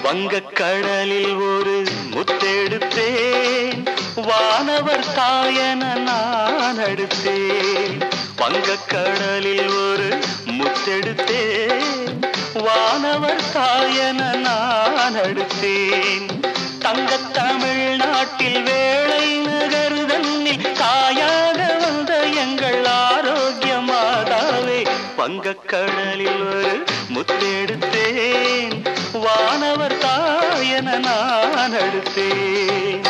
வங்கக் கடலில் ஒரு முத்தெடுத்தேன் வானவர் தாயன நான் அடுத்தேன் வங்கக் கடலில் ஒரு முத்தெடுத்தேன் வானவர் தாயன நான் அடுத்தேன் தங்கத் தமிழ்நாட்டில் வேளை நகருதன்னில் தாயாக வந்த எங்கள் ஆரோக்கிய மாதாவே வங்கக் கடலில் ஒரு முத்தெடுத்தேன் வானவர் தாயன நான் அடுத்தேன்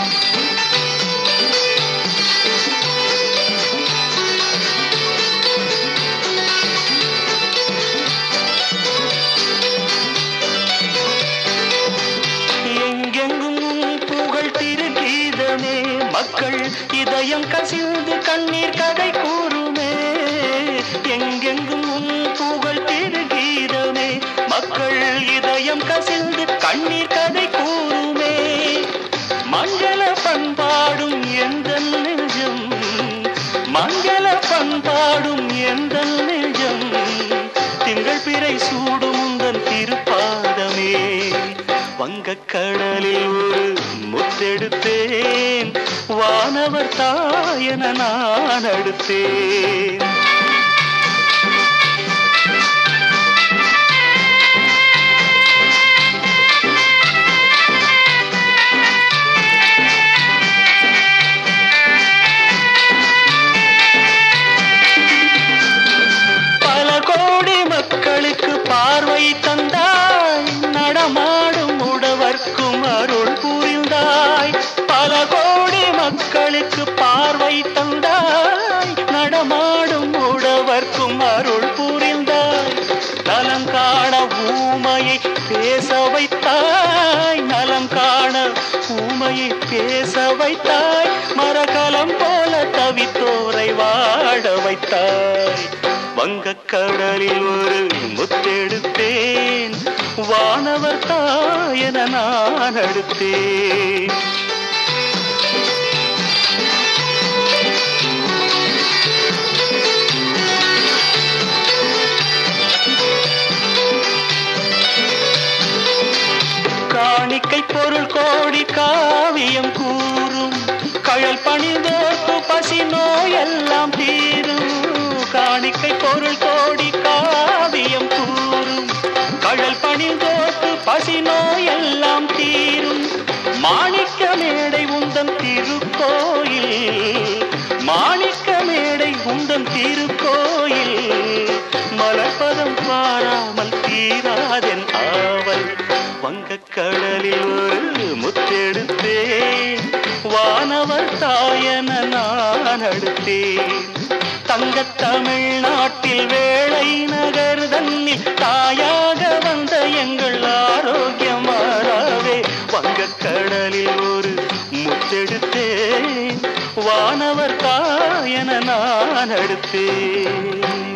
எங்கெங்கும் உன் புகழ் திருகீதமே மக்கள் இதயம் கசிந்து கண்ணீர் கதை கூறுமே எங்கெங்கும் உன் புகழ் திருகீதமே மக்கள் இதயம் கசிந்து கண்ணீர் கதை கூறுமே மங்கள பண்பாடும் எந்த நெஞ்சம் மங்கள பண்பாடும் எந்த நெஞ்சம் திங்கள் பிறை சூடும் உந்தன் திருப்பாதமே வங்கக் கடலில் ஒரு முத்தெடுத்தேன் வானவர் தாயன நான் அடுத்தேன் பல கோடி மக்களுக்கு பார்வை தந்தாய் நடமாடும் உடவர்க்கும் அருள் புரிந்தாய் பல கோடி மக்களுக்கு பார்வை தந்தாய் நடமாடும் உடவர்க்கும் அருள் புரிந்தாய் நலம் காண ஊமையை பேச வைத்தாய் நலம் காண ஊமையை பேச வைத்தாய் மரகலம் போல தவித்தோரை வாழ வைத்தாய் வங்கக் கடலில் ஒரு முத்தெடுத்தேன் வானவர் தாயன நான் அடுத்தேன் காணிக்கை பொருள் கோடி காவியம் கூறும் கழல் பணிந்தோர்க்கு பசி நோயெல்லாம் தீரும் காணிக்கை பொருள் கோடி காவியம் கூறும் கழல் பணிந்தோர்க்கு பசி நோயெல்லாம் தீரும் மாணிக்க மேடை உந்தன் திருக்கோயில் மாணிக்க மேடை உந்தன் திருக்கோயில் மலர்பதம் பாராமல் தீராதென் ஆவல் வங்கக் கடலில் ஒரு முத்தெடுத்தேன் வானவர் தாயன நான் அடுத்தேன் தங்கத் தமிழ்நாட்டில் வேளை நகர் தன்னில் தாயாக வந்த எங்கள் ஆரோக்கியமாறாவே வங்கக் கடலில் ஒரு முத்தெடுத்தேன் வானவர் தாயன நான் அடுத்தேன்